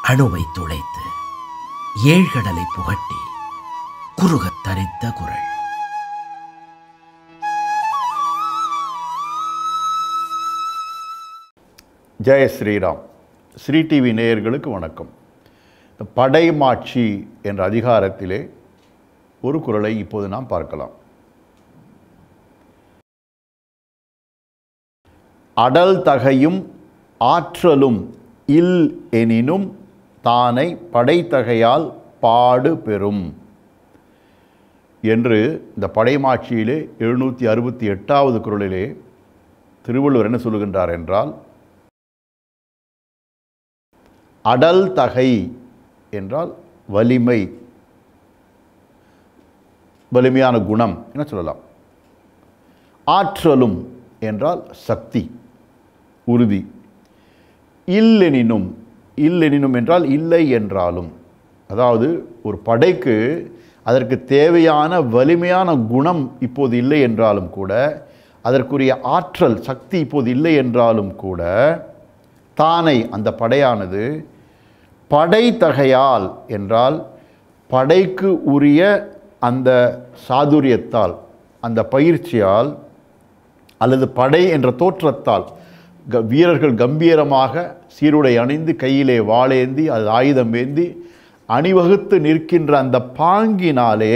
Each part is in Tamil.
அணுவை துளைத்து ஏழ்கடலை புகட்டி குறுகத் தரித்த குரல் ஜெய ஸ்ரீராம் ஸ்ரீ டிவி நேயர்களுக்கு வணக்கம் இந்த படைமாட்சி என்ற அதிகாரத்திலே ஒரு குறளை இப்போது நாம் பார்க்கலாம் அடல் தகையும் ஆற்றலும் இல் எனினும் தானை படைத்தகையால் பாடு பெறும் என்று இந்த படைமாட்சியிலே எழுநூற்றி அறுபத்தி எட்டாவது குறளிலே திருவள்ளுவர் என்ன சொல்லுகின்றார் என்றால் அடல் தகை என்றால் வலிமை வலிமையான குணம் என சொல்லலாம் ஆற்றலும் என்றால் சக்தி உறுதி இல்லெனினும் இல்லெனினும் என்றால் இல்லை என்றாலும் அதாவது ஒரு படைக்கு அதற்கு தேவையான வலிமையான குணம் இப்போது இல்லை என்றாலும் கூட அதற்குரிய ஆற்றல் சக்தி இப்போது இல்லை என்றாலும் கூட தானை அந்த படையானது படைத்தகையால் என்றால் படைக்கு உரிய அந்த சாதுரியத்தால் அந்த பயிற்சியால் அல்லது படை என்ற தோற்றத்தால் க வீரர்கள் கம்பீரமாக சீருடை அணிந்து கையிலே வாளேந்தி அது ஆயுதம் ஏந்தி அணிவகுத்து நிற்கின்ற அந்த பாங்கினாலே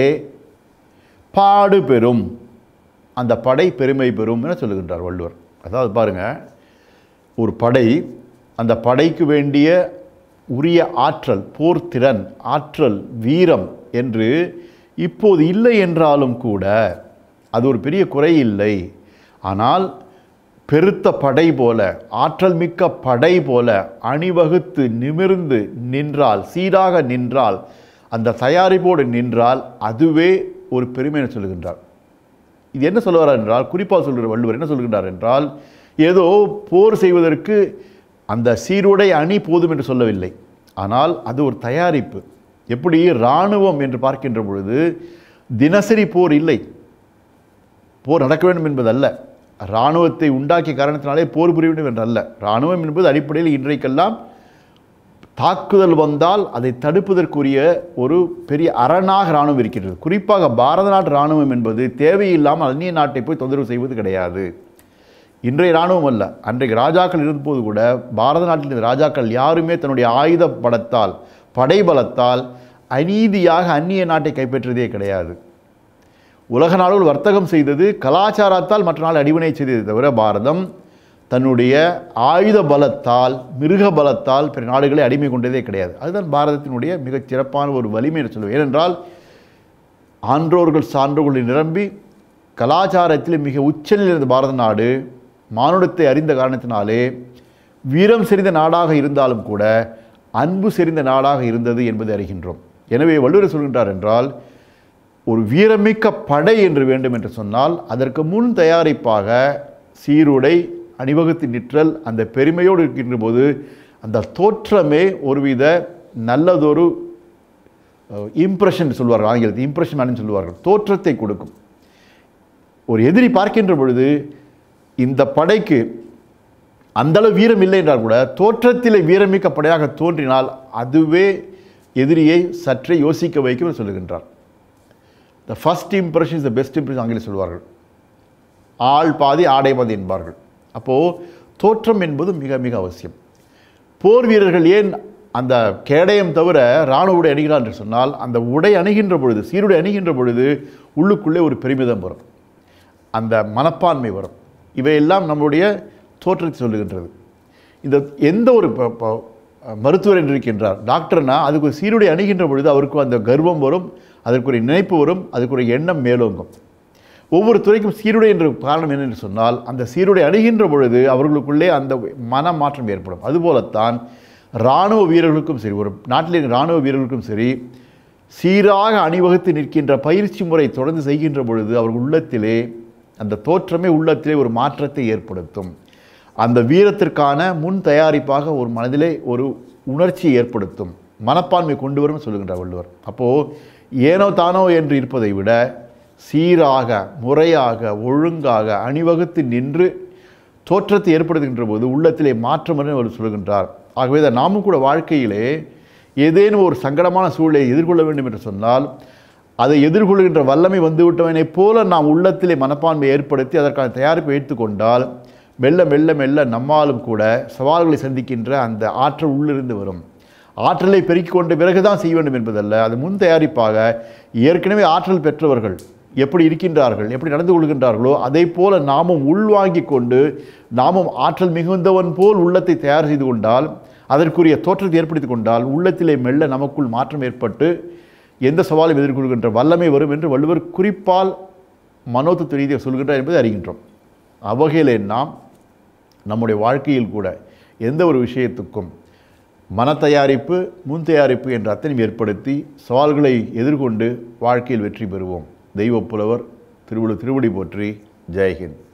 பாடு பெறும் அந்த படை பெருமை பெறும் என சொல்லுகின்றார் வள்ளுவர் அதாவது பாருங்கள் ஒரு படை அந்த படைக்கு வேண்டிய உரிய ஆற்றல் போர்த்திறன் ஆற்றல் வீரம் என்று இப்போது இல்லை என்றாலும் கூட அது ஒரு பெரிய குறை இல்லை ஆனால் பெருத்த படை போல ஆற்றல் மிக்க படை போல அணிவகுத்து நிமிர்ந்து நின்றால் சீராக நின்றால் அந்த தயாரிப்போடு நின்றால் அதுவே ஒரு பெருமையை சொல்லுகின்றார் இது என்ன சொல்லுவார் என்றால் குறிப்பாக சொல்கிற வள்ளுவர் என்ன சொல்கின்றார் என்றால் ஏதோ போர் செய்வதற்கு அந்த சீருடை அணி போதும் என்று சொல்லவில்லை ஆனால் அது ஒரு தயாரிப்பு எப்படி இராணுவம் என்று பார்க்கின்ற பொழுது தினசரி போர் இல்லை போர் நடக்க வேண்டும் என்பதல்ல இராணுவத்தை உண்டாக்கிய காரணத்தினாலே போர் புரிய வேண்டும் என்றல்ல இராணுவம் என்பது அடிப்படையில் இன்றைக்கெல்லாம் தாக்குதல் வந்தால் அதை தடுப்பதற்குரிய ஒரு பெரிய அரணாக இராணுவம் இருக்கின்றது குறிப்பாக பாரத நாட்டு இராணுவம் என்பது தேவையில்லாமல் அந்நிய நாட்டை போய் தொந்தரவு செய்வது கிடையாது இன்றைய இராணுவம் அல்ல அன்றைக்கு ராஜாக்கள் இருந்தபோது கூட பாரத நாட்டில் இருந்த ராஜாக்கள் யாருமே தன்னுடைய ஆயுத பலத்தால் படைபலத்தால் அநீதியாக அந்நிய நாட்டை கைப்பற்றியதே கிடையாது உலக நாடுகள் வர்த்தகம் செய்தது கலாச்சாரத்தால் மற்ற நாள் அடிவினை செய்ததை தவிர பாரதம் தன்னுடைய ஆயுத பலத்தால் மிருக பலத்தால் பிற நாடுகளை அடிமை கொண்டதே கிடையாது அதுதான் பாரதத்தினுடைய மிகச் சிறப்பான ஒரு வலிமை என்று சொல்லுவேன் ஏனென்றால் ஆன்றோர்கள் சான்றோர்கள் நிரம்பி கலாச்சாரத்தில் மிக உச்சநிலையில் இருந்த பாரத நாடு மானுடத்தை அறிந்த காரணத்தினாலே வீரம் செறிந்த நாடாக இருந்தாலும் கூட அன்பு செறிந்த நாடாக இருந்தது என்பதை அறிகின்றோம் எனவே வள்ளுவர் சொல்கின்றார் என்றால் ஒரு வீரமிக்க படை என்று வேண்டும் என்று சொன்னால் அதற்கு முன் தயாரிப்பாக சீருடை அணிவகுத்து நிற்றல் அந்த பெருமையோடு இருக்கின்ற போது அந்த தோற்றமே ஒருவித நல்லதொரு இம்ப்ரெஷன் சொல்வார்கள் ஆங்கிலத்தில் இம்ப்ரெஷன் அப்படின்னு சொல்லுவார்கள் தோற்றத்தை கொடுக்கும் ஒரு எதிரி பார்க்கின்ற பொழுது இந்த படைக்கு அந்தளவு வீரம் இல்லை என்றால் கூட தோற்றத்திலே வீரமிக்க படையாக தோன்றினால் அதுவே எதிரியை சற்றே யோசிக்க வைக்கும் என்று சொல்லுகின்றார் the first impression is the best impression ஆங்கிலம் சொல்வார்கள் ஆள் பாதி ஆடை பாதி என்பார்கள் அப்போது தோற்றம் என்பது மிக மிக அவசியம் போர் வீரர்கள் ஏன் அந்த கேடயம் தவிர இராணுவ உடை அணிகிறார் என்று சொன்னால் அந்த உடை அணுகின்ற பொழுது சீருடை அணுகின்ற பொழுது உள்ளுக்குள்ளே ஒரு பெருமிதம் வரும் அந்த மனப்பான்மை வரும் இவையெல்லாம் நம்முடைய தோற்றத்தை சொல்லுகின்றது இந்த எந்த ஒரு மருத்துவர் என்று இருக்கின்றார் டாக்டர்னா அதுக்கு ஒரு சீருடை அணுகின்ற பொழுது அவருக்கு அந்த கர்வம் வரும் அதற்குரிய நினைப்பு வரும் அதுக்குரிய எண்ணம் மேலோங்கும் ஒவ்வொரு துறைக்கும் சீருடை என்ற காரணம் என்னென்று சொன்னால் அந்த சீருடை அணுகின்ற பொழுது அவர்களுக்குள்ளே அந்த மன மாற்றம் ஏற்படும் அதுபோலத்தான் இராணுவ வீரர்களுக்கும் சரி ஒரு நாட்டில் இராணுவ வீரர்களுக்கும் சரி சீராக அணிவகுத்து நிற்கின்ற பயிற்சி முறை தொடர்ந்து செய்கின்ற பொழுது அவர்கள் உள்ளத்திலே அந்த தோற்றமே உள்ளத்திலே ஒரு மாற்றத்தை ஏற்படுத்தும் அந்த வீரத்திற்கான முன் தயாரிப்பாக ஒரு மனதிலே ஒரு உணர்ச்சியை ஏற்படுத்தும் மனப்பான்மை கொண்டு வரும் சொல்லுகின்றார் வள்ளுவர் அப்போது ஏனோ தானோ என்று இருப்பதை விட சீராக முறையாக ஒழுங்காக அணிவகுத்து நின்று தோற்றத்தை ஏற்படுத்துகின்ற போது உள்ளத்திலே மாற்றம் என்று அவர் சொல்கின்றார் ஆகவே தான் நாமும் கூட வாழ்க்கையிலே ஏதேனும் ஒரு சங்கடமான சூழலை எதிர்கொள்ள வேண்டும் என்று சொன்னால் அதை எதிர்கொள்கின்ற வல்லமை வந்துவிட்டவனைப் போல நாம் உள்ளத்திலே மனப்பான்மை ஏற்படுத்தி அதற்கான தயாரிப்பை எடுத்துக்கொண்டால் மெல்ல மெல்ல மெல்ல நம்மாலும் கூட சவால்களை சந்திக்கின்ற அந்த ஆற்றல் உள்ளிருந்து வரும் ஆற்றலை பெருக்கிக் கொண்ட பிறகுதான் செய்ய வேண்டும் என்பதல்ல அது முன் தயாரிப்பாக ஏற்கனவே ஆற்றல் பெற்றவர்கள் எப்படி இருக்கின்றார்கள் எப்படி நடந்து கொள்கின்றார்களோ அதை போல நாமும் உள்வாங்கிக் கொண்டு நாமும் ஆற்றல் மிகுந்தவன் போல் உள்ளத்தை தயார் செய்து கொண்டால் அதற்குரிய தோற்றத்தை ஏற்படுத்தி கொண்டால் உள்ளத்திலே மெல்ல நமக்குள் மாற்றம் ஏற்பட்டு எந்த சவாலும் எதிர்கொள்கின்ற வல்லமை வரும் என்று வள்ளுவர் குறிப்பால் மனோதத்துவ ரீதியாக சொல்கின்றார் என்பதை அறிகின்றோம் அவ்வகையிலே நாம் நம்முடைய வாழ்க்கையில் கூட எந்த ஒரு விஷயத்துக்கும் மன தயாரிப்பு முன் தயாரிப்பு என்ற அத்தனையும் ஏற்படுத்தி சவால்களை எதிர்கொண்டு வாழ்க்கையில் வெற்றி பெறுவோம் தெய்வப் புலவர் திருவள்ளுவர் திருவடி போற்றி ஜெயஹிந்த்